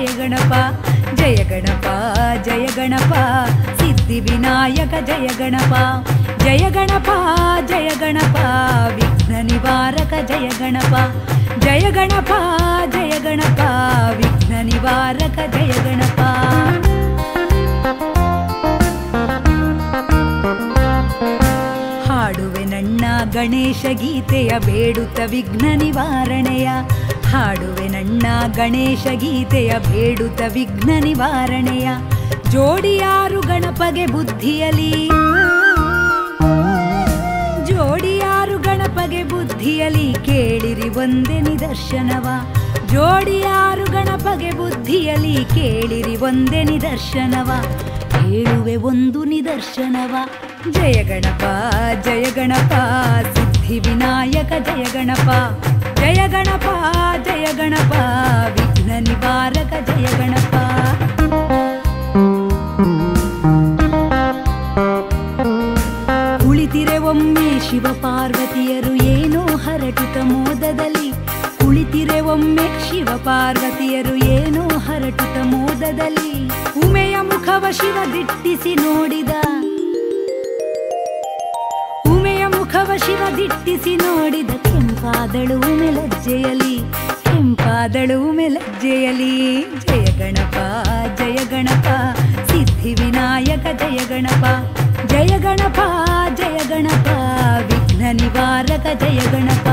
ಜಯ ಗಣಪ ಜಯ ಗಣಪ ಜಯ ಗಣಪ ಸಿದ್ಧಿ ವಿನಾಯಕ ಜಯ ಗಣಪ ಜಯ ಗಣಪ ಜಯ ಗಣಪ ವಿಘ್ನ ನಿವಾರಕ ಜಯ ಗಣಪ ಜಯ ಗಣಪ ಜಯ ಗಣಪ ವಿಘ್ನ ನಿವಾರಕ ಜಯ ಗಣಪ ಹಾಡುವೆ ನನ್ನ ಗಣೇಶ ಗೀತೆಯ ಬೇಡುತ್ತ ವಿಘ್ನ ನಿವಾರಣೆಯ ಹಾಡುವೆ ನನ್ನ ಗಣೇಶ ಗೀತೆಯ ಬೇಡುತ್ತ ವಿಘ್ನ ನಿವಾರಣೆಯ ಜೋಡಿಯಾರು ಗಣಪಗೆ ಬುದ್ಧಿಯಲಿ ಜೋಡಿಯಾರು ಗಣಪಗೆ ಬುದ್ಧಿಯಲಿ ಕೇಳಿರಿ ಒಂದೇ ನಿದರ್ಶನವ ಜೋಡಿಯಾರು ಗಣಪಗೆ ಬುದ್ಧಿಯಲಿ ಕೇಳಿರಿ ಒಂದೇ ನಿದರ್ಶನವ ಹೇಳುವೆ ಒಂದು ನಿದರ್ಶನವ ಜಯ ಗಣಪ ಜಯ ಗಣಪ ಸಿದ್ಧಿ ವಿನಾಯಕ ಜಯ ಗಣಪ ಜಯ ಗಣಪ ಜಯ ಗಣಪ ವಿಘ್ನ ನಿವಾರಕ ಜಯ ಗಣಪ ಕುಳಿತಿರೆ ಒಮ್ಮೆ ಶಿವ ಪಾರ್ವತಿಯರು ಏನೋ ಹರಟುತ ಮೋದದಲ್ಲಿ ಕುಳಿತಿರೆ ಒಮ್ಮೆ ಶಿವ ಪಾರ್ವತಿಯರು ಏನೋ ಹರಟುತ ಮೋದದಲ್ಲಿ ಉಮೆಯ ಮುಖವ ಶಿವ ದಿಟ್ಟಿಸಿ ನೋಡಿದ ಉಮೆಯ ಮುಖವ ಶಿವ ದಿಟ್ಟಿಸಿ ನೋಡಿದ ಕೆಂಪಾದಳು ಉಮೆ ಲಜ್ಜೆಯಲಿ ಕೆಂಪಾದಳು ಉಮೆ ಲಜ್ಜೆಯಲಿ ಜಯ ಗಣಪ ಜಯ ಗಣಪ ಸಿದ್ಧಿ ವಿನಾಯಕ ಜಯ ಗಣಪ ಜಯ ಗಣಪ ಜಯ ಗಣಪ ವಿಘ್ನ ನಿವಾರಕ ಜಯ ಗಣಪ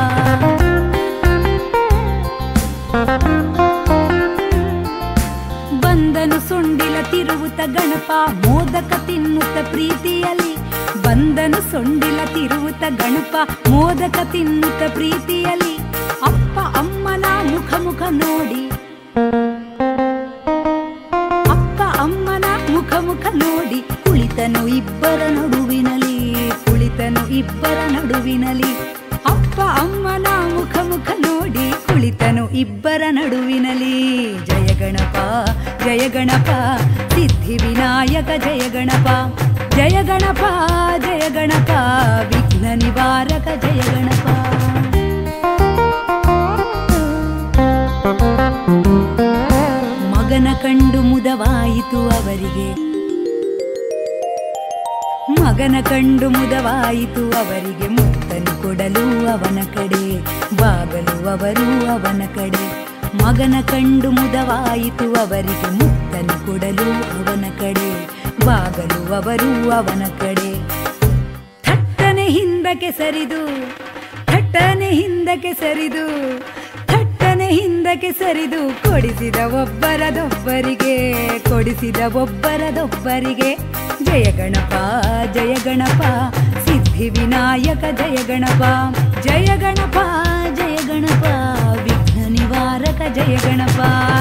ಬಂದನು ಸೊಂಡಿಲ ತಿರುವುತ ಗಣಪ ಮೋದಕ ತಿನ್ನುತ್ತ ಪ್ರೀತಿಯಲ್ಲಿ ಬಂದನು ಸೊಂಡಿಲ ತಿರುವುತ ಗಣಪ ಮೋದಕ ತಿನ್ನುತ್ತ ಪ್ರೀತಿಯಲ್ಲಿ ಅಪ್ಪ ಅಮ್ಮನ ಮುಖ ಮುಖ ನೋಡಿ ಅಪ್ಪ ಅಮ್ಮನ ಮುಖ ಮುಖ ನೋಡಿ ಕುಳಿತನು ಇಬ್ಬರ ನಡುವಿನಲಿ ಕುಳಿತನು ಇಬ್ಬರ ನಡುವಿನಲಿ ಅಪ್ಪ ಅಮ್ಮನ ಮುಖ ಮುಖ ನೋಡಿ ಕುಳಿತನು ಇಬ್ಬರ ನಡುವಿನಲಿ ಜಯ ಗಣಪ ಜಯ ಗಣಪ ಸಿದ್ಧಿ ವಿನಾಯಕ ಜಯ ಗಣಪ ಜಯ ಗಣಪ ಜಯ ಗಣಪ ವಿಘ್ನ ನಿವಾರಕ ಜಯ ಗಣಪ ಮಗನ ಕಂಡು ಮುದವಾಯಿತು ಅವರಿಗೆ ಮಗನ ಕಂಡು ಮುದವಾಯಿತು ಅವರಿಗೆ ಮುತ್ತನು ಕೊಡಲು ಅವನ ಕಡೆ ಬಾಗಲು ಅವರು ಅವನ ಕಡೆ ಮಗನ ಕಂಡು ಮುದವಾಯಿತು ಅವರಿಗೆ ಮುತ್ತನು ಕೊಡಲು ಅವನ ಕಡೆ ಬಾಗಲು ಅವರು ಅವನ ಕಡೆ ಥಟ್ಟನೆ ಹಿಂದಕ್ಕೆ ಸರಿದು ಥಟ್ಟನೆ ಹಿಂದಕ್ಕೆ ಸರಿದು ಥಟ್ಟನೆ ಹಿಂದಕ್ಕೆ ಸರಿದು ಕೊಡಿಸಿದ ಒಬ್ಬರದೊಬ್ಬರಿಗೆ ಕೊಡಿಸಿದ ಒಬ್ಬರದೊಬ್ಬರಿಗೆ ಜಯ ಗಣಪ ಜಯ ಗಣಪ ಸಿದ್ಧಿ ವಿನಾಯಕ ಜಯ ಗಣಪ ಜಯ ಗಣಪ ಜಯ ಗಣಪ ವಿಘ್ನ ನಿವಾರಕ ಜಯ ಗಣಪ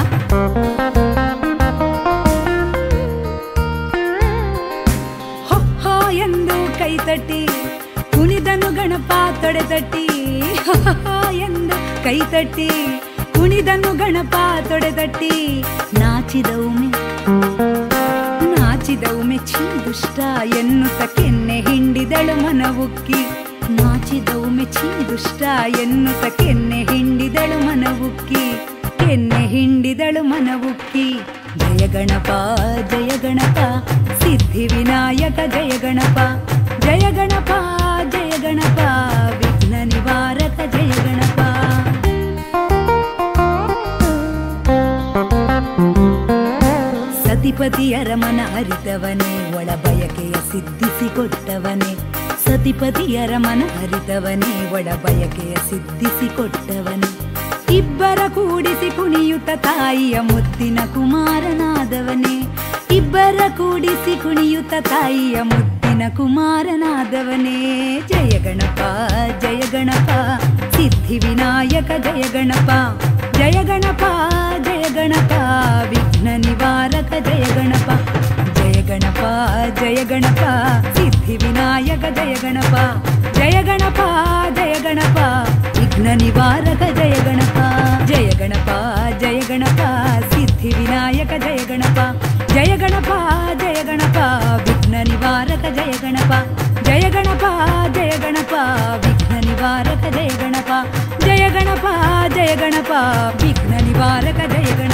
ಹೊಹೋ ಎಂದು ಕೈತಟ್ಟಿ ಕುಣಿದನು ಗಣಪ ತೊಡೆತಟ್ಟಿ ಹೊಹೋ ಎಂದು ಕೈತಟ್ಟಿ ಕುಣಿದನು ಗಣಪ ತೊಡೆತಟ್ಟಿ ನಾಚಿದ ಉಮೆ ನಾಚಿದ ಉಮೆ ಛೀ ದುಷ್ಟ ಎನ್ನುತ್ತ ಕೆನ್ನೆ ಹಿಂಡಿದಳು ಮನವುಕ್ಕಿ ನಾಚಿದ ಉಮೆ ಛೀ ದುಷ್ಟ ಎನ್ನುತ್ತ ಕೆನ್ನೆ ಹಿಂಡಿದಳು ಮನವುಕ್ಕಿ ಕೆನ್ನೆ ಹಿಂಡಿದಳು ಮನವುಕ್ಕಿ ಜಯ ಗಣಪ ಜಯ ಗಣಪ ಸಿದ್ಧಿ ವಿನಾಯಕ ಜಯ ಗಣಪ ಜಯ ಗಣಪ ಜಯ ಗಣಪ ವಿಘ್ನ ನಿವಾರಕ ಜಯ ಗಣಪ ಸತಿಪತಿಯರ ಮನ ಅರಿತವನೇ ಒಳ ಬಯಕೆಯ ಸಿದ್ಧಿಸಿಕೊಟ್ಟವನೇ ಸತಿಪತಿಯರ ಮನ ಅರಿತವನೇ ಒಳ ಬಯಕೆಯ ಸಿದ್ಧಿಸಿಕೊಟ್ಟವನೇ ಇಬ್ಬರ ಕೂಡಿಸಿ ಕುಣಿಯುತ್ತ ತಾಯಿಯ ಮುದ್ದಿನ ಕುಮಾರನಾದವನೇ ಇಬ್ಬರ ಕೂಡಿಸಿ ಕುಣಿಯುತ್ತ ತಾಯಿಯ ಮುದ್ದಿನ ಕುಮಾರನಾದವನೇ ಜಯ ಗಣಪ ಜಯ ಗಣಪ ಸಿದ್ಧಿ ವಿನಾಯಕ ಜಯ ಗಣಪ ಜಯ ಗಣಪ ಜಯ ಗಣಪ ವಿಘ್ನ ನಿವಾರಕ ಜಯ ಗಣಪ ಜಯ ಗಣಪ ಜಯ ಗಣಪ ಸಿದ್ಧಿ ವಿನಾಯಕ ಜಯ ಗಣಪ ಜಯ ಗಣಪ ಜಯ ಗಣಪ ವಿಘ್ನ ನಿವಾರಕ ಜಯ ಗಣಪ ಜಯ ಗಣಪ ಜಯ ಗಣಪ ಸಿದ್ಧಿ ವಿನಾಯಕ ಜಯ ಗಣಪ ಜಯ ಗಣಪ ಜಯ ಗಣಪ ವಿಘ್ನ ನಿವಾರಕ ಜಯ ಗಣಪ ಜಯ ಗಣಪ ಜಯ ಗಣಪ ವಿಘ್ನ ನಿವಾರಕ ಜಯ ಗಣಪ ಜಯ ಗಣಪ ಜಯ ಗಣಪ ವಿಘ್ನ ನಿವಾರಕ ಜಯ ಗಣಪ